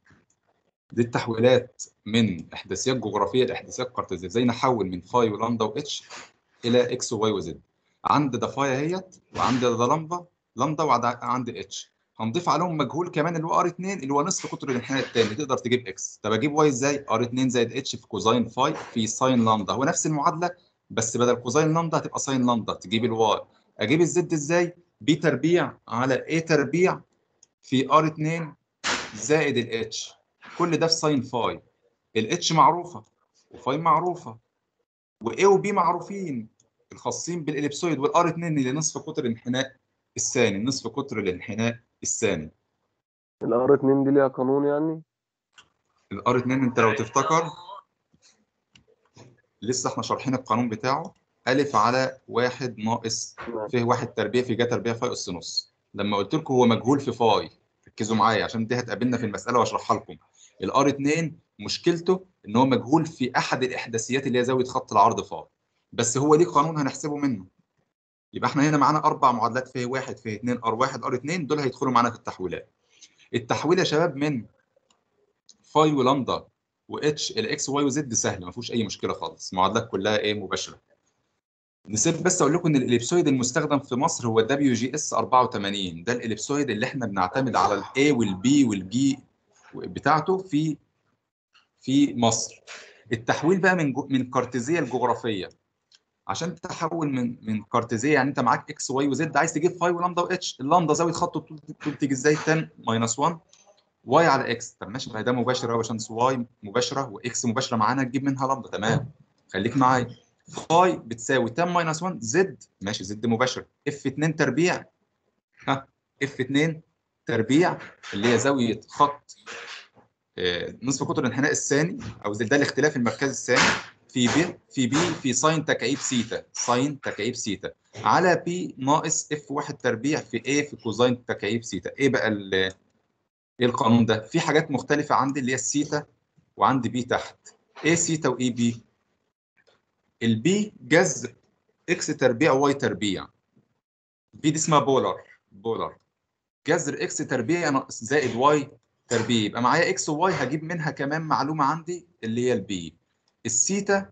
دي التحويلات من احداثيات جغرافيه لاحداثيات قرطاسيه ازاي نحول من فاي ولامدا واتش الى اكس وواي وزد عند ده فاي اهيت وعند ده لامدا لامدا وعند اتش هنضيف عليهم مجهول كمان اللي هو ار 2 اللي هو نصف قطر الانحناء الثاني تقدر تجيب اكس طب اجيب واي ازاي ار 2 زائد اتش في كوزاين فاي في ساين لامدا هو نفس المعادله بس بدل كوزاين لامدا هتبقى ساين لامدا تجيب الواي اجيب الزد ازاي بي تربيع على اي تربيع في ار 2 زائد الاتش كل ده في ساين فاي الاتش معروفه وفاي معروفه واي وبي معروفين الخاصين بالاليبسويد والار 2 اللي نصف قطر الانحناء الثاني نصف قطر الانحناء الثاني الار 2 دي ليها قانون يعني الار 2 انت لو تفتكر لسه احنا شارحين القانون بتاعه ألف على واحد ناقص فيه واحد تربيع في جا تربيع فاي أس نص لما قلت لكم هو مجهول في فاي ركزوا معايا عشان دي هتقابلنا في المسألة واشرحها لكم الار 2 مشكلته ان هو مجهول في احد الاحداثيات اللي هي زاويه خط العرض فاي بس هو ليه قانون هنحسبه منه يبقى احنا هنا معانا اربع معادلات فيه واحد فيه اثنين ار واحد ار اثنين دول هيدخلوا معانا في التحويلات التحويل يا شباب من فاي ولامدا واتش الاكس واي وزد سهل ما فيهوش اي مشكله خالص المعادلات كلها ايه مباشره نسيب بس اقول لكم ان الاليبسويد المستخدم في مصر هو دبليو جي اس 84 ده الاليبسويد اللي احنا بنعتمد على الاي والبي والجي بتاعته في في مصر التحويل بقى من جو من الكارتيزيه الجغرافيه عشان تحول من من كارتيزيه يعني انت معاك اكس واي وزد عايز تجيب فاي ولامدا واتش اللامدا زاويه خط الطول الطول تيجي ازاي 10 ماينس 1 واي على اكس طب ماشي ما ده مباشر اهو عشان واي مباشره واكس مباشره معانا تجيب منها لامدا تمام خليك معايا فاي بتساوي 10 ماينس 1 زد ماشي زد مباشر اف 2 تربيع ها اف 2 تربيع اللي هي زاويه خط آه، نصف قطر الانحناء الثاني او زي ده الاختلاف المركزي الثاني في ب في بي في ساين تكعيب سيتا ساين تكعيب سيتا على بي ناقص اف 1 تربيع في ايه في كوزاين تكعيب سيتا ايه بقى ال- ايه القانون ده في حاجات مختلفه عندي اللي هي السيتا وعندي بي تحت ايه سيتا وايه بي البي جذر اكس تربيع واي تربيع بي دي اسمها بولر بولر جذر اكس تربيع ناقص زائد واي تربيع يبقى معايا اكس وواي هجيب منها كمان معلومه عندي اللي هي البي السيتا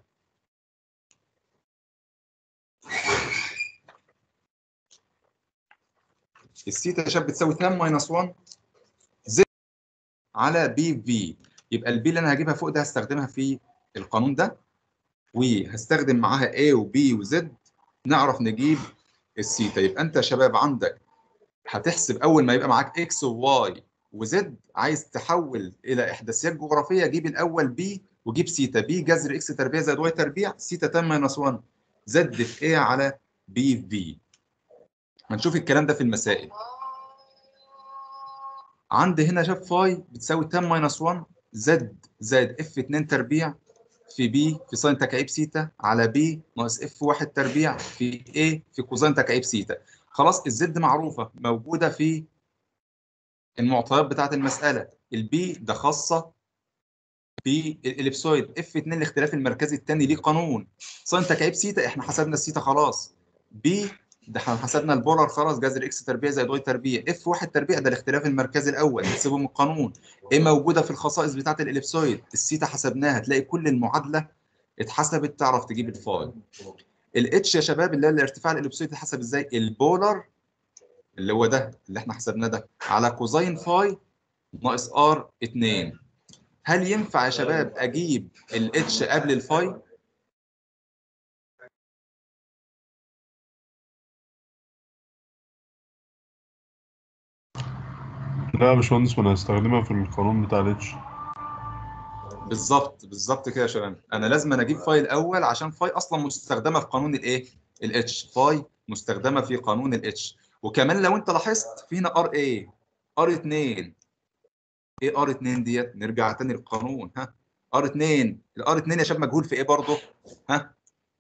السيتا يا شباب بتساوي 10 ماينس 1 زد على بي في يبقى البي اللي انا هجيبها فوق ده هستخدمها في القانون ده وهستخدم معاها A و B و Z نعرف نجيب السيتا يبقى انت يا شباب عندك هتحسب اول ما يبقى معاك X و Y و Z عايز تحول الى احداثيات جغرافيه جيب الاول B وجيب سيتا B جذر X تربيع زائد Y تربيع سيتا 10 ماينس 1 Z في A على B في V هنشوف الكلام ده في المسائل عندي هنا شاف فاي بتساوي 10 ماينس 1 زد زائد اف 2 تربيع في بي في ساين تكعيب سيتا على بي ناقص اف 1 تربيع في ايه في كوزين تكعيب سيتا خلاص الزد معروفه موجوده في المعطيات بتاعه المساله البي ده خاصه بالاليبسويد اف 2 الاختلاف المركزي الثاني ليه قانون ساين تكعيب سيتا احنا حسبنا السيتا خلاص بي ده احنا حسبنا البولار خلاص جذر اكس تربيع زائد واي تربيع اف 1 تربيع ده الاختلاف المركزي الاول نحسبه من القانون ايه موجوده في الخصائص بتاعه الاليبسويد السيتا حسبناها هتلاقي كل المعادله اتحسبت تعرف تجيب الفاي الاتش يا شباب اللي هو الارتفاع الاليبسويد اتحسب ازاي البولار اللي هو ده اللي احنا حسبناه ده على كوزين فاي ناقص ار 2 هل ينفع يا شباب اجيب الاتش قبل الفاي لا يا باشمهندس ما انا هستخدمها في القانون بتاع الاتش بالظبط بالظبط كده يا شباب انا لازم أنا اجيب فاي الاول عشان فاي اصلا مستخدمه في قانون الايه الاتش فاي مستخدمه في قانون الاتش وكمان لو انت لاحظت في هنا ار اي ار 2 ايه ار 2 ديت نرجع تاني للقانون ها ار 2 الار 2 يا شباب مجهول في ايه برضه ها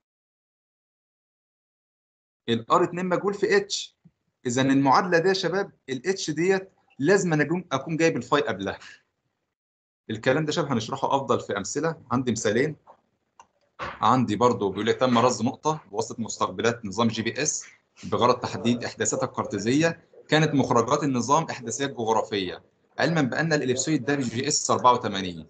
الار 2 مجهول في اتش اذا المعادله دي يا شباب الاتش ديت لازم أنا أكون- اكون جايب الفاي قبلها الكلام ده شباب هنشرحه افضل في امثله عندي مثالين عندي برضو بيقول لي تم رصد نقطه بواسطه مستقبلات نظام جي بي اس بغرض تحديد احداثاتها الكارتيزيه كانت مخرجات النظام احداثيات جغرافيه علما بان الاليبسويد ده جي اس 84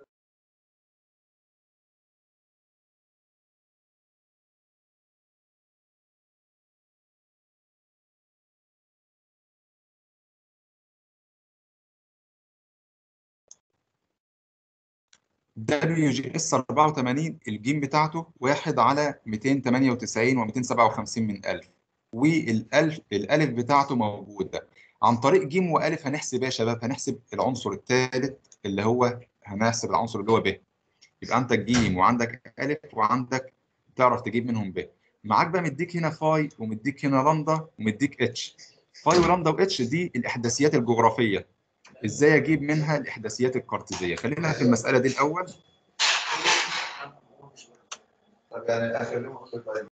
دبليو جي اس 84 الجيم بتاعته 1 على 298 و257 من 1000 والالف الالف بتاعته موجوده عن طريق جيم والف هنحسب ايه يا شباب هنحسب العنصر الثالث اللي هو هنحسب العنصر اللي هو ب يبقى عندك جيم وعندك الف وعندك تعرف تجيب منهم ب معاك بقى مديك هنا فاي ومديك هنا لامدا ومديك اتش فاي ولامدا واتش دي الاحداثيات الجغرافيه ازاي اجيب منها الاحداثيات الكارتيزيه خلينا في المساله دي الاول طب يعني اخليهم طيب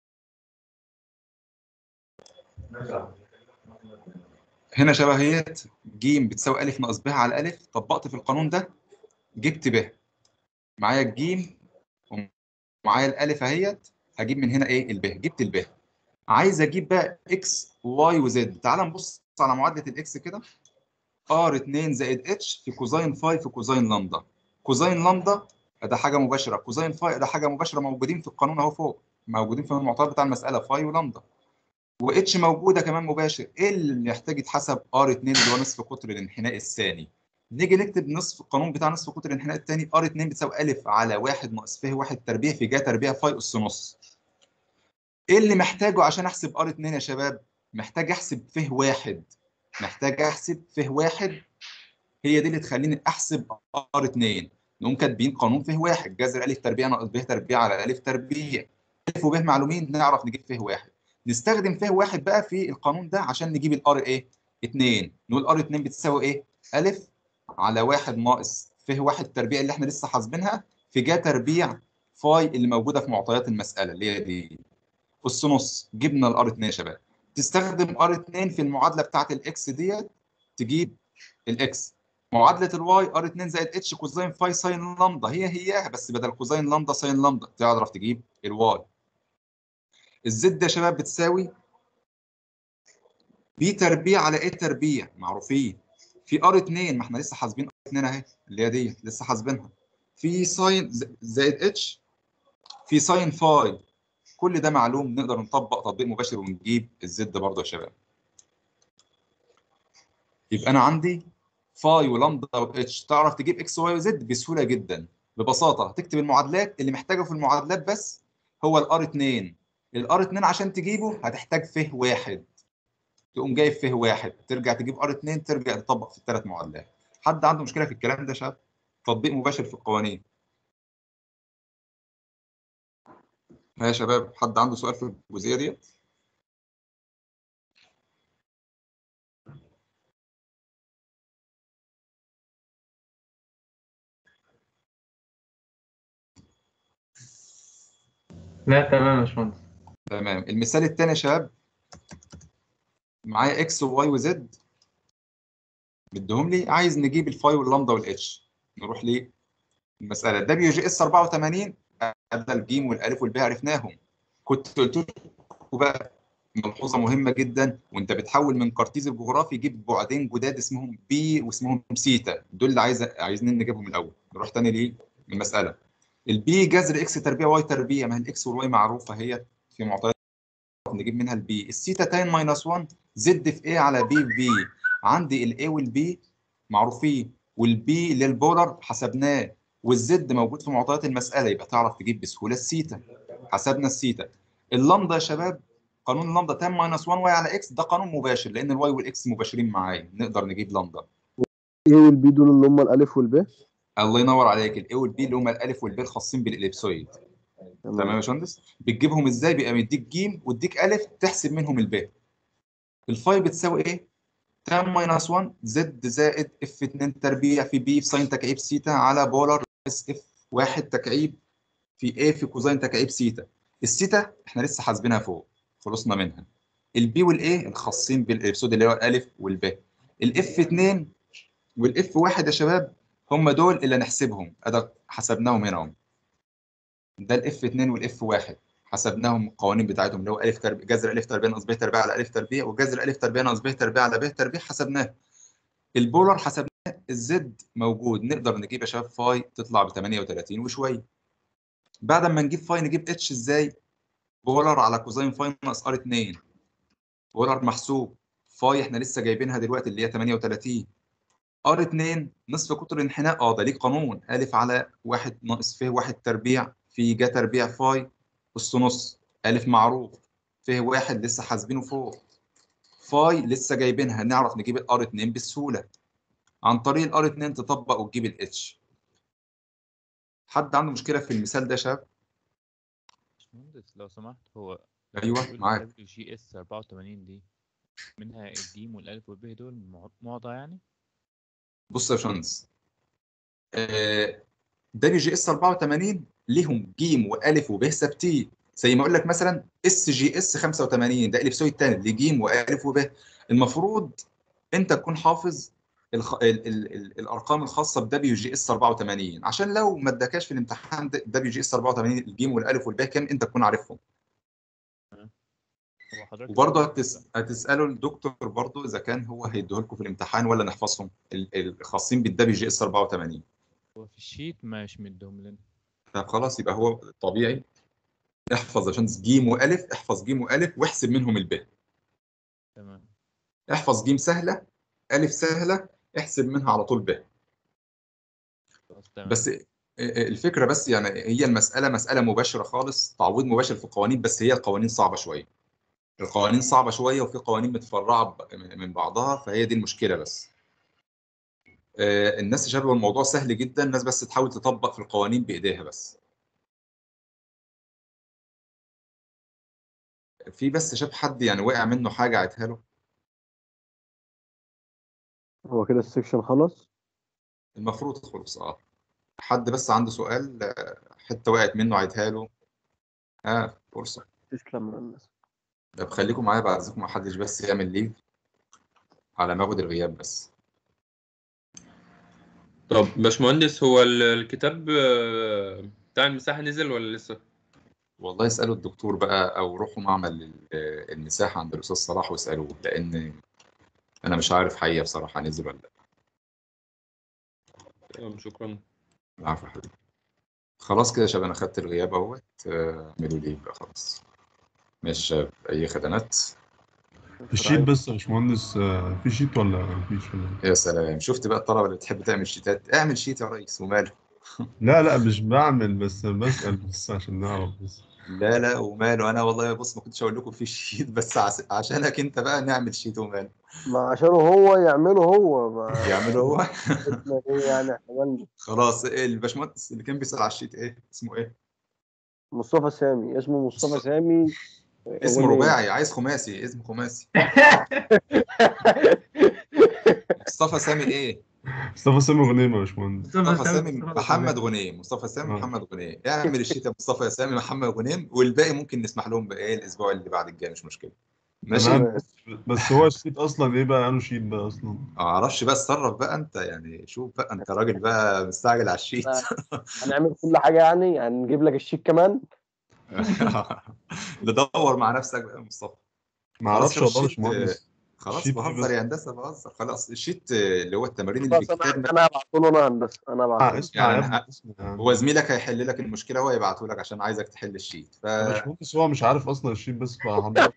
هنا شبهية ج بتساوي ألف ناقص ب على ألف طبقت في القانون ده جبت ب معايا الجيم ومعايا الألف أهيت هجيب من هنا إيه الب جبت الب عايز أجيب بقى إكس واي وزد تعال نبص على معادلة الإكس كده ار 2 زائد اتش في كوزين فاي في كوزين لامدا كوزين لامدا ده حاجة مباشرة كوزين فاي ده حاجة مباشرة موجودين في القانون أهو فوق موجودين في المعطيات بتاع المسألة فاي ولامدا واتش موجوده كمان مباشر ايه اللي يحتاج يتحسب ار 2 اللي هو نصف قطر الانحناء الثاني نيجي نكتب نصف القانون بتاع نصف قطر الانحناء الثاني ار 2 بتساوي الف على 1 ناقص ف 1 تربيع في جا تربيع فاي اس نص ايه اللي محتاجه عشان احسب ار 2 يا شباب محتاج احسب ف 1 محتاج احسب ف 1 هي دي اللي تخليني احسب ار 2 نقوم كاتبين قانون ف 1 جذر الف تربيع ناقص ب تربيع على الف تربيع الف وب معلومين نعرف نجيب ف 1 نستخدم فيه واحد بقى في القانون ده عشان نجيب الار ايه 2 نقول ار 2 بتساوي ايه الف على 1 ناقص فيه واحد تربيع اللي احنا لسه حاسبينها في جا تربيع فاي اللي موجوده في معطيات المساله اللي هي دي اس نص جبنا الار 2 يا شباب تستخدم ار 2 في المعادله بتاعه الاكس ديت تجيب الاكس معادله الواي ار 2 زائد اتش كوزين فاي ساين لامدا هي هي بس بدل كوزين لامدا ساين لامدا تعرف تجيب الواي الزد يا شباب بتساوي بي تربيع على ايه تربيع معروفين في ار 2 ما احنا لسه حاسبين ار 2 اهي اللي هي دي لسه حاسبينها في ساين زائد اتش في ساين فاي كل ده معلوم نقدر نطبق تطبيق مباشر ونجيب الزد برضه يا شباب يبقى انا عندي فاي ولامدا واتش تعرف تجيب اكس واي وزد بسهوله جدا ببساطه هتكتب المعادلات اللي محتاجه في المعادلات بس هو الار 2 الار 2 عشان تجيبه هتحتاج فه واحد تقوم جايب فه واحد ترجع تجيب ار 2 ترجع تطبق في الثلاث معادلات حد عنده مشكله في الكلام ده يا شباب تطبيق مباشر في القوانين ها يا شباب حد عنده سؤال في الجزئيه ديت لا تمام يا باشمهندس تمام المثال الثاني يا شباب معايا اكس وواي وزد بدهم لي عايز نجيب الفاي واللامدا والاتش نروح ليه المساله دبليو جي اس 84 ادى الجيم والالف والباء عرفناهم كنت قلت لكم بقى ملحوظه مهمه جدا وانت بتحول من كارتيز الجغرافي جيب بعدين جداد اسمهم بي واسمهم سيتا دول اللي عايز عايزين نجيبهم الاول نروح تاني ليه المساله البي جذر اكس تربيع واي تربيع ما هي الاكس والواي معروفه هي في معطيات نجيب منها البي السيتا تان ماينس 1 زد في ايه على بي في بي عندي الاي والبي معروفين والبي للبولر حسبناه والزد موجود في معطيات المساله يبقى تعرف تجيب بسهوله السيتا حسبنا السيتا اللامدا يا شباب قانون اللامدا تان ماينس 1 واي على اكس ده قانون مباشر لان الواي والاكس مباشرين معايا نقدر نجيب لامدا ايه والبي دول اللي هم الالف والب الله ينور عليك الاي والبي اللي هم الالف والبي الخاصين بالاليبسويد تمام يا باشمهندس بتجيبهم ازاي بيبقى مديك جيم واديك الف تحسب منهم الباء الفاي بتساوي ايه تان ماينس 1 زد زائد اف 2 تربيع في بي في ساين تكعيب سيتا على بولر اس اف 1 تكعيب في ايه في كوزين تكعيب سيتا السيتا احنا لسه حاسبينها فوق خلصنا منها البي والايه الخاصين بالابسود اللي هو الالف والباء الاف 2 والاف 1 يا شباب هم دول اللي هنحسبهم ادي حسبناهم هنا اهم ده الاف 2 والاف 1 حسبناهم القوانين بتاعتهم اللي هو الف تربيع جذر الف تربيع ناقص ب تربيع على الف تربيع وجذر الف تربيع ناقص ب تربيع على ب تربيع حسبناه البولر حسبناه الزد موجود نقدر نجيب يا شباب فاي تطلع ب 38 وشويه بعد ما نجيب فاي نجيب اتش ازاي بولر على كوزين فاي ناقص ار 2 بولر محسوب فاي احنا لسه جايبينها دلوقتي اللي هي 38 ار 2 نصف قطر الانحناء اه ده ليه قانون الف على 1 ناقص ف 1 تربيع في جا تربيع فاي اس نص الف معروف ف 1 لسه حاسبينه فوق فاي لسه جايبينها نعرف نجيب الار 2 بسهوله عن طريق الار 2 تطبق وتجيب الاتش حد عنده مشكله في المثال ده يا شباب باشمهندس لو سمحت هو ايوه معاك دبليو جي اس 84 دي منها الجيم والالف والب دول مع- معطى يعني بص يا باشمهندس دبليو جي اس 84 ليهم ج والف وب ثابتين زي ما اقول لك مثلا اس جي اس 85 ده الف سوي الثاني لج والف وب المفروض انت تكون حافظ الخ... ال... ال... ال... الارقام الخاصه ب دبليو جي اس 84 عشان لو ما اداكاش في الامتحان دبليو جي اس 84 الجيم والالف والباء كام انت تكون عارفهم هو حضرتك وبرضه هتس... هتسالوا الدكتور برضه اذا كان هو هيديه لكم في الامتحان ولا نحفظهم ال- الخاصين بالدبليو جي اس 84 هو في الشيت مش مديهم لنا طب خلاص يبقى هو طبيعي احفظ عشان جيم والف احفظ جيم والف واحسب منهم الباء تمام احفظ جيم سهله الف سهله احسب منها على طول باء خلاص تمام بس الفكره بس يعني هي المساله مساله مباشره خالص تعويض مباشر في القوانين بس هي القوانين صعبه شويه القوانين صعبه شويه وفي قوانين متفرعه ب- من بعضها فهي دي المشكله بس آه، الناس شايفه الموضوع سهل جدا الناس بس تحاول تطبق في القوانين بايديها بس في بس شاف حد يعني وقع منه حاجه عيدها له هو كده السكشن خلص المفروض خلص اه حد بس عنده سؤال آه، حته وقعت منه عيدها له ها آه فرصه تسلم يا الناس طب خليكم معايا بعد اذنكم ما حدش بس يعمل ليف على ما اخد الغياب بس طب باشمهندس هو ال- الكتاب آه، بتاع المساحة نزل ولا لسه؟ والله اسالوا الدكتور بقى او روحوا معمل ال- المساحه عند الاستاذ صلاح واسالوه لان انا مش عارف حقيقه بصراحه نزل ولا لا تمام شكرا العفو يا حبيبي خلاص كده يا شباب انا خدت الغياب اهوت آه، اعملوا لي بقى خلاص ماشي يا شباب اي خدمات الشيت بس يا باشمهندس آه، في شيت ولا مفيش ولا إيه؟ يا سلام شفت بقى الطلبه اللي بتحب تعمل شيتات اعمل شيت يا ريس وماله لا لا مش بعمل بس بسأل بس عشان نعرف بس لا لا وماله انا والله بص ما كنتش اقول لكم في شيت بس عس- عشانك انت بقى نعمل شيت وماله ما عشان هو يعمله هو ما يعمله هو إحنا ايه يعني احنا مالنا خلاص إيه الباشمهندس اللي كان بيسأل على الشيت ايه اسمه ايه مصطفى سامي اسمه مصطفى سامي اسمه أغنية. رباعي عايز خماسي اسمه خماسي مصطفى سامي ايه مصطفى سامي غنيمة يا باشمهندس مصطفى سامي محمد غنيم مصطفى سامي آه. محمد غنيم اعمل الشيت يا مصطفى سامي محمد غنيم والباقي ممكن نسمح لهم بايه الاسبوع اللي بعد الجاي مش مشكله ماشي تمام. ماشي. بس, بس هو الشيت اصلا ايه بقى انه شيت بقى اصلا ما اعرفش بي اتصرف بقى انت يعني شوف بقى انت راجل بقى مستعجل على الشيت هنعمل كل حاجه يعني يعني نجيب لك الشيك كمان ندور مع نفسك بقى يا مصطفى ما اعرفش خلاص والله يا الشيت- باشمهندس خلاص الشيت بهزر بس. يا هندسه بهزر خلاص الشيت اللي هو التمارين اللي في خلاص انا الكتاب انا هبعته له انا هندسه انا آه هبعته له. اسمع يا يعني ابني اسمع يا عم. هو زميلك هيحل لك المشكله هو يبعته لك عشان عايزك تحل الشيت ف يا باشمهندس هو مش عارف اصلا الشيت بس فحضرتك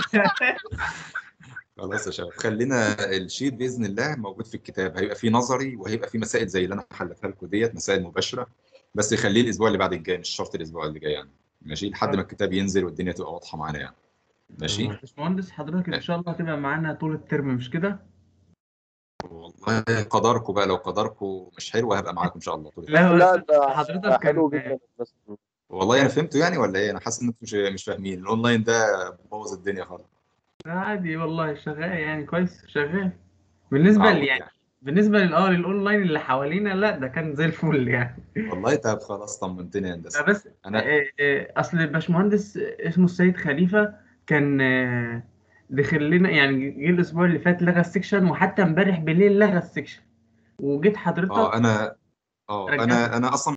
خلاص يا شباب خلينا الشيت باذن الله موجود في الكتاب هيبقى فيه نظري وهيبقى فيه مسائل زي اللي انا حلتها لكم ديت مسائل مباشره بس يخليه الاسبوع اللي بعد الجاي مش شرط الاسبوع اللي جاي يعني ماشي لحد ما الكتاب ينزل والدنيا تبقى واضحه معانا يعني ماشي تمام. باشمهندس حضرتك ان شاء الله هتبقى معانا طول الترم مش كده؟ والله قدركم بقى لو قدركم مش حلو هبقى معاكم ان شاء الله طول لا لا بس ده حضرتك حلو كان- جدا بس والله انا فهمته يعني ولا ايه انا حاسس ان انتم مش مش فاهمين الاونلاين ده بوظ الدنيا خالص عادي والله شغال يعني كويس شغال بالنسبه عوض لي يعني بالنسبه لل اه للاونلاين اللي حوالينا لا ده كان زي الفل يعني والله طب خلاص طمنتني يا هندسه بس انا آه، آه، اصل الباشمهندس اسمه السيد خليفه كان آه، دخل لنا يعني جه الاسبوع اللي فات لغى السكشن وحتى امبارح بالليل لغى السكشن وجيت حضرتك اه انا اه رجعت. انا انا اصلا